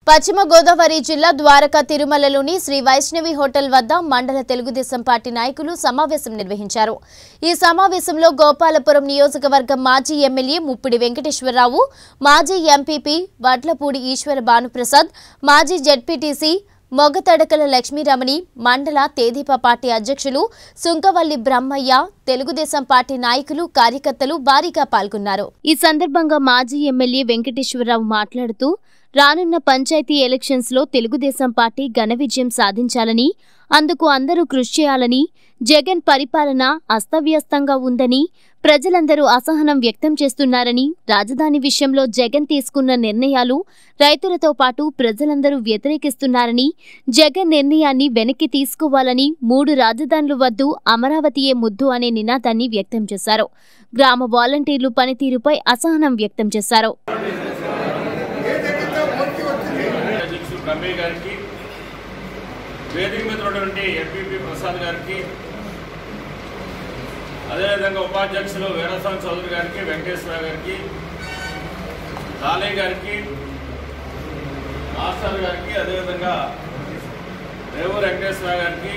పశ్చిమ గోదావరి జిల్లా ద్వారకా తిరుమలలోని శ్రీ వైష్ణవి హోటల్ వద్ద మండల తెలుగుదేశం పార్టీ నాయకులు సమావేశం నిర్వహించారు ఈ సమావేశంలో గోపాలపురం నియోజకవర్గం మాజీ ఎమ్మెల్యే ముప్పిడి వెంకటేశ్వరరావు మాజీ ఎంపీపీ వడ్లపూడి ఈశ్వర భానుప్రసాద్ మాజీ జెడ్పీటీసీ మొగతడకల లక్ష్మీరమణి మండల తేదీప పార్టీ అధ్యక్షులు సుంకవల్లి బ్రహ్మయ్య తెలుగుదేశం పార్టీ నాయకులు కార్యకర్తలు భారీగా పాల్గొన్నారు ఈ సందర్భంగా మాజీ ఎమ్మెల్యే వెంకటేశ్వరరావు మాట్లాడుతూ రానున్న పంచాయతీ ఎలక్షన్స్ లో తెలుగుదేశం పార్టీ ఘన విజయం సాధించాలని అందుకు అందరూ కృషి చేయాలని జగన్ పరిపాలన అస్తవ్యస్తంగా ఉందని ప్రజలందరూ అసహనం వ్యక్తం చేస్తున్నారని రాజధాని విషయంలో జగన్ తీసుకున్న నిర్ణయాలు రైతులతో పాటు ప్రజలందరూ వ్యతిరేకిస్తున్నారని జగన్ నిర్ణయాన్ని వెనక్కి తీసుకోవాలని మూడు రాజధానులు వద్దు అమరావతియే ముద్దు అనే నినాదాన్ని వ్యక్తం చేశారు గ్రామ వాలంటీర్లు పనితీరుపై అసహనం వ్యక్తం చేశారు అధ్యక్షులు కమ్మయ్య గారికి వేదిక మీద ఉన్నటువంటి ఎంపీపీ ప్రసాద్ గారికి అదేవిధంగా ఉపాధ్యక్షులు వీరస్వామి చౌదరి గారికి వెంకటేశ్వర గారికి కాళయ్య గారికి మాస్టర్ గారికి అదేవిధంగా రేవు వెంకటేశ్వర గారికి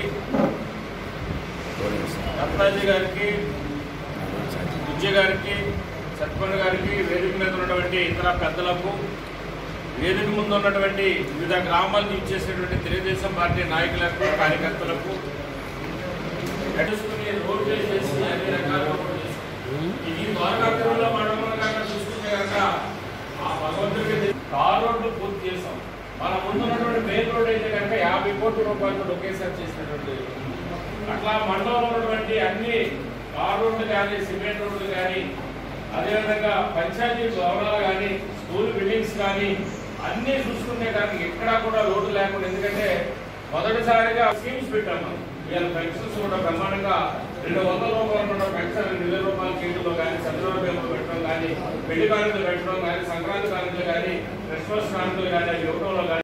రత్నాజీ గారికి విజయ్ గారికి సత్పండ్ గారికి వేదిక మీద ఉన్నటువంటి ఇతర పెద్దలకు వేదిక ముందు ఉన్నటువంటి వివిధ గ్రామాలకు ఇచ్చేసినటువంటి తెలుగుదేశం పార్టీ నాయకులకు కార్యకర్తలకు నడుచుకుని రోడ్ వేసేసి అన్ని రకాలుగా కూడా చేశారు. ఈ ద్వారకాపురంలో మండలంలో కనుక చూసుకుంటే కనుక ఆ భగవంతుడికి తె- తార్ రోడ్లు పూర్తి చేసాం మన ముందు ఉన్నటువంటి మెయిన్ రోడ్ అయితే కనుక యాభై కోట్ల రూపాయలు ఒకేసారి చేసినటువంటి అట్లా మండలంలో ఉన్నటువంటి అన్ని తార్ రోడ్లు కానీ సిమెంట్ రోడ్లు కానీ అదేవిధంగా పంచాయతీ భవనాలు కానీ స్కూల్ బిల్డింగ్స్ కానీ అన్ని చూసుకుంటే కనుక ఎక్కడా కూడా లోటు లేకుండా ఎందుకంటే మొదటిసారిగా స్కీమ్స్ పెట్టాం మనం ఇవాళ పెన్షన్స్ కూడా బ్రహ్మాండంగా రెండు వందల రూపాయలు ఉన్న పెన్షన్ రెండు వేల రూపాయల కేంద్రంలో కానీ చంద్రబాబు బీమాలు పెట్టడం కానీ పెళ్లి కానుకలు పెట్టడం కానీ సంక్రాంతి కానుకలు కానీ క్రిస్మస్ కానుకలు కానీ ఇవ్వడంలో కానీ